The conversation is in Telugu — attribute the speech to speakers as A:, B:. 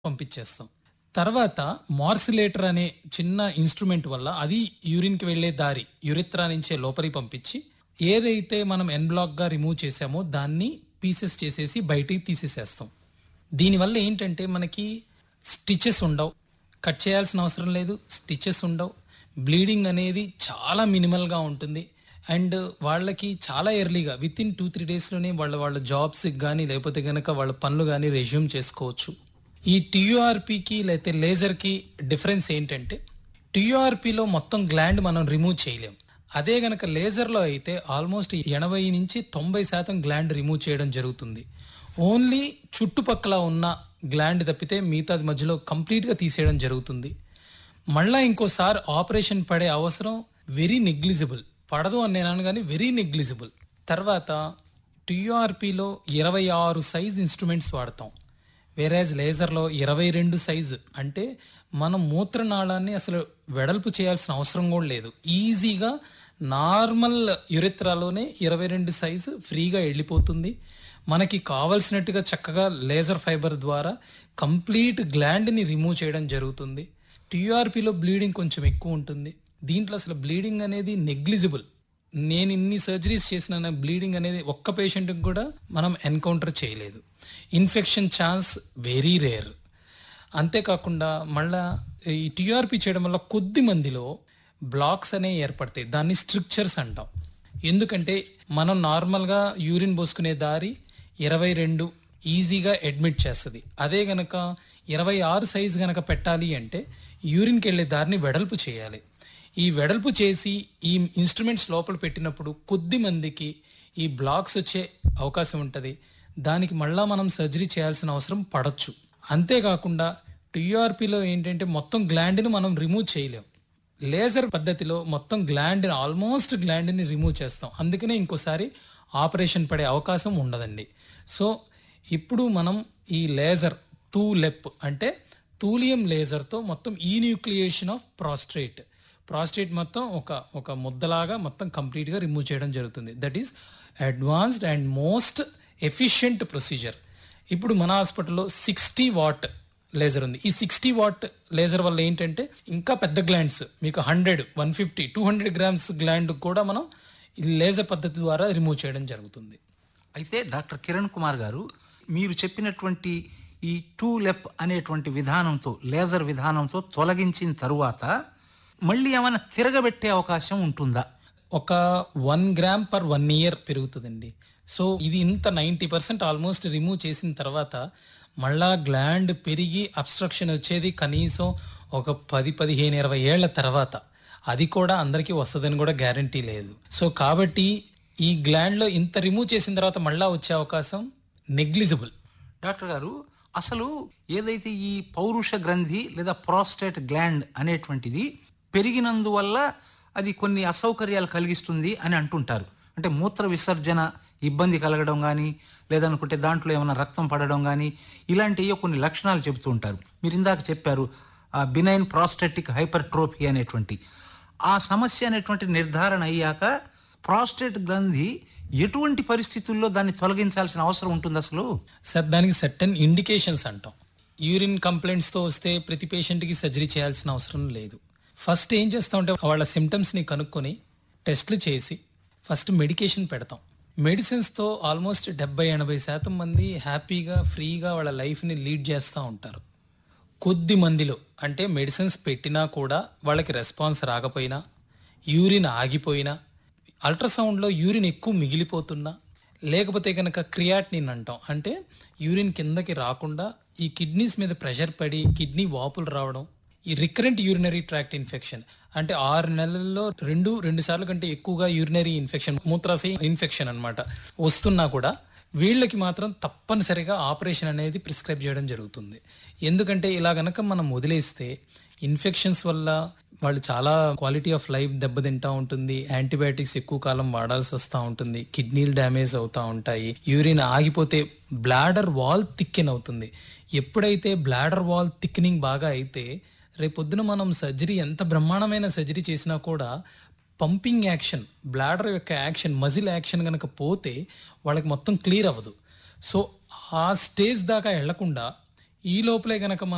A: పంపించేస్తాం తర్వాత మార్సిలేటర్ అనే చిన్న ఇన్స్ట్రుమెంట్ వల్ల అది యూరిన్ కి వెళ్లే దారి యురిత్రా నుంచే లోపలికి పంపించి ఏదైతే మనం ఎన్ బ్లాక్ గా రిమూవ్ చేసామో దాన్ని పీసెస్ చేసేసి బయటికి తీసేసేస్తాం దీనివల్ల ఏంటంటే మనకి స్టిచెస్ ఉండవు కట్ చేయాల్సిన అవసరం లేదు స్టిచెస్ ఉండవు బ్లీడింగ్ అనేది చాలా మినిమల్ గా ఉంటుంది అండ్ వాళ్ళకి చాలా ఎర్లీగా విత్ ఇన్ టూ త్రీ డేస్లోనే వాళ్ళ వాళ్ళ జాబ్స్ కానీ లేకపోతే గనక వాళ్ళ పనులు కానీ రెజ్యూమ్ చేసుకోవచ్చు ఈ టీయూఆర్పీకి లేకపోతే లేజర్కి డిఫరెన్స్ ఏంటంటే టీయూఆర్పీలో మొత్తం గ్లాండ్ మనం రిమూవ్ చేయలేం అదే గనక లేజర్లో అయితే ఆల్మోస్ట్ ఎనభై నుంచి తొంభై శాతం గ్లాండ్ రిమూవ్ చేయడం జరుగుతుంది ఓన్లీ చుట్టుపక్కల ఉన్న గ్లాండ్ తప్పితే మిగతాది మధ్యలో కంప్లీట్గా తీసేయడం జరుగుతుంది మళ్ళా ఇంకోసారి ఆపరేషన్ పడే అవసరం వెరీ నెగ్లిజిబుల్ పడదు అని నేను అనగానే కానీ వెరీ నెగ్లిజిబుల్ తర్వాత టీఆర్పీలో ఇరవై ఆరు సైజ్ ఇన్స్ట్రుమెంట్స్ వాడతాం వేరేజ్ లేజర్లో ఇరవై రెండు సైజు అంటే మనం మూత్రనాళాన్ని అసలు వెడల్పు చేయాల్సిన అవసరం కూడా లేదు ఈజీగా నార్మల్ యురిత్రాలోనే ఇరవై రెండు సైజు ఫ్రీగా వెళ్ళిపోతుంది మనకి కావలసినట్టుగా చక్కగా లేజర్ ఫైబర్ ద్వారా కంప్లీట్ గ్లాండ్ని రిమూవ్ చేయడం జరుగుతుంది టీఆర్పీలో బ్లీడింగ్ కొంచెం ఎక్కువ ఉంటుంది దీంట్లో అసలు బ్లీడింగ్ అనేది నెగ్లిజిబుల్ నేను ఇన్ని సర్జరీస్ చేసిన బ్లీడింగ్ అనేది ఒక్క పేషెంట్కి కూడా మనం ఎన్కౌంటర్ చేయలేదు ఇన్ఫెక్షన్ ఛాన్స్ వెరీ రేర్ అంతేకాకుండా మళ్ళా ఈ టీఆర్పీ చేయడం వల్ల కొద్ది మందిలో బ్లాక్స్ అనేవి ఏర్పడతాయి దాన్ని స్ట్రిక్చర్స్ అంటాం ఎందుకంటే మనం నార్మల్గా యూరిన్ పోసుకునే దారి ఇరవై రెండు ఈజీగా అడ్మిట్ చేస్తుంది అదే గనక ఇరవై ఆరు సైజ్ గనక పెట్టాలి అంటే యూరిన్కి వెళ్ళే దారిని వెడల్పు చేయాలి ఈ వెడల్పు చేసి ఈ ఇన్స్ట్రుమెంట్స్ లోపల పెట్టినప్పుడు కొద్ది మందికి ఈ బ్లాక్స్ వచ్చే అవకాశం ఉంటుంది దానికి మళ్ళా మనం సర్జరీ చేయాల్సిన అవసరం పడచ్చు అంతేకాకుండా టీఆర్పీలో ఏంటంటే మొత్తం గ్లాండ్ని మనం రిమూవ్ చేయలేం లేజర్ పద్ధతిలో మొత్తం గ్లాండ్ ఆల్మోస్ట్ గ్లాండ్ని రిమూవ్ చేస్తాం అందుకనే ఇంకోసారి ఆపరేషన్ పడే అవకాశం ఉండదండి సో ఇప్పుడు మనం ఈ లేజర్ టూ లెప్ అంటే తూలియం లేజర్తో మొత్తం ఈ న్యూక్లియేషన్ ఆఫ్ ప్రాస్ట్రేట్ ప్రాస్టేట్ మొత్తం ఒక ఒక ముద్దలాగా మొత్తం కంప్లీట్గా రిమూవ్ చేయడం జరుగుతుంది that is advanced and most efficient procedure ఇప్పుడు మన హాస్పిటల్లో సిక్స్టీ వాట్ లేజర్ ఉంది ఈ సిక్స్టీ వాట్ లేజర్ వల్ల ఏంటంటే ఇంకా పెద్ద గ్లాండ్స్ మీకు hundred one fifty two hundred grams gland కూడా మనం ఈ లేజర్ పద్ధతి ద్వారా రిమూవ్ చేయడం జరుగుతుంది
B: అయితే డాక్టర్ కిరణ్ కుమార్ గారు మీరు చెప్పినటువంటి ఈ టూ లెప్ అనేటువంటి విధానంతో లేజర్ విధానంతో తొలగించిన తరువాత మళ్ళీ ఏమైనా తిరగబెట్టే అవకాశం ఉంటుందా
A: ఒక one gram per one year పెరుగుతుందండి సో ఇది ఇంత నైంటీ పర్సెంట్ ఆల్మోస్ట్ రిమూవ్ చేసిన తర్వాత మళ్ళా గ్లాండ్ పెరిగి అబ్స్ట్రక్షన్ వచ్చేది కనీసం ఒక పది పదిహేను ఇరవై ఏళ్ల తర్వాత అది కూడా అందరికీ వస్తుందని కూడా గ్యారంటీ లేదు సో కాబట్టి ఈ గ్లాండ్ లో ఇంత రిమూవ్ చేసిన తర్వాత మళ్ళా వచ్చే అవకాశం నెగ్లిజిబుల్
B: డాక్టర్ గారు అసలు ఏదైతే ఈ పౌరుష గ్రంథి లేదా ప్రాస్టేట్ గ్లాండ్ అనేటువంటిది పెరిగినందువల్ల అది కొన్ని అసౌకర్యాలు కలిగిస్తుంది అని అంటుంటారు అంటే మూత్ర విసర్జన ఇబ్బంది కలగడం కానీ లేదనుకుంటే దాంట్లో ఏమైనా రక్తం పడడం కానీ ఇలాంటివి కొన్ని లక్షణాలు చెబుతూ ఉంటారు మీరు ఇందాక చెప్పారు ఆ బినైన్ ప్రాస్టెటిక్ హైపర్ట్రోఫీ అనేటువంటి ఆ సమస్య అనేటువంటి నిర్ధారణ అయ్యాక ప్రాస్టేట్ గ్రంథి ఎటువంటి పరిస్థితుల్లో దాన్ని తొలగించాల్సిన అవసరం ఉంటుంది అసలు
A: సార్ దానికి సర్టన్ ఇండికేషన్స్ అంటాం యూరిన్ కంప్లైంట్స్ తో వస్తే ప్రతి పేషెంట్ కి సర్జరీ చేయాల్సిన అవసరం లేదు ఫస్ట్ ఏం చేస్తామంటే వాళ్ళ సిమ్టమ్స్ ని కనుక్కొని టెస్ట్లు చేసి ఫస్ట్ మెడికేషన్ పెడతాం మెడిసిన్స్ తో ఆల్మోస్ట్ డెబ్బై ఎనభై శాతం మంది హ్యాపీగా ఫ్రీగా వాళ్ళ లైఫ్ ని లీడ్ చేస్తూ ఉంటారు కొద్ది మందిలో అంటే మెడిసిన్స్ పెట్టినా కూడా వాళ్ళకి రెస్పాన్స్ రాకపోయినా యూరిన్ ఆగిపోయినా అల్ట్రాసౌండ్లో యూరిన్ ఎక్కువ మిగిలిపోతున్నా లేకపోతే కనుక క్రియాటినిన్ అంటాం అంటే యూరిన్ కిందకి రాకుండా ఈ కిడ్నీస్ మీద ప్రెషర్ పడి కిడ్నీ వాపులు రావడం ఈ రికరెంట్ యూరినరీ ట్రాక్ట్ ఇన్ఫెక్షన్ అంటే ఆరు నెలల్లో రెండు రెండు సార్లు కంటే ఎక్కువగా యూరినరీ ఇన్ఫెక్షన్ మూత్రాశయ ఇన్ఫెక్షన్ అన్నమాట వస్తున్నా కూడా వీళ్ళకి మాత్రం తప్పనిసరిగా ఆపరేషన్ అనేది ప్రిస్క్రైబ్ చేయడం జరుగుతుంది ఎందుకంటే ఇలా గనక మనం వదిలేస్తే ఇన్ఫెక్షన్స్ వల్ల వాళ్ళు చాలా క్వాలిటీ ఆఫ్ లైఫ్ దెబ్బతింటా ఉంటుంది యాంటీబయాటిక్స్ ఎక్కువ కాలం వాడాల్సి వస్తూ ఉంటుంది కిడ్నీలు డ్యామేజ్ అవుతా ఉంటాయి యూరిన్ ఆగిపోతే బ్లాడర్ వాల్ థిక్కెన్ అవుతుంది ఎప్పుడైతే బ్లాడర్ వాల్ థిక్నింగ్ బాగా అయితే రేపొద్దున మనం సర్జరీ ఎంత బ్రహ్మాండమైన సర్జరీ చేసినా కూడా పంపింగ్ యాక్షన్ బ్లాడర్ యొక్క యాక్షన్ మజిల్ యాక్షన్ కనుక పోతే వాళ్ళకి మొత్తం క్లియర్ అవ్వదు సో ఆ స్టేజ్ దాకా వెళ్లకుండా ఈ లోపలే గనక మనం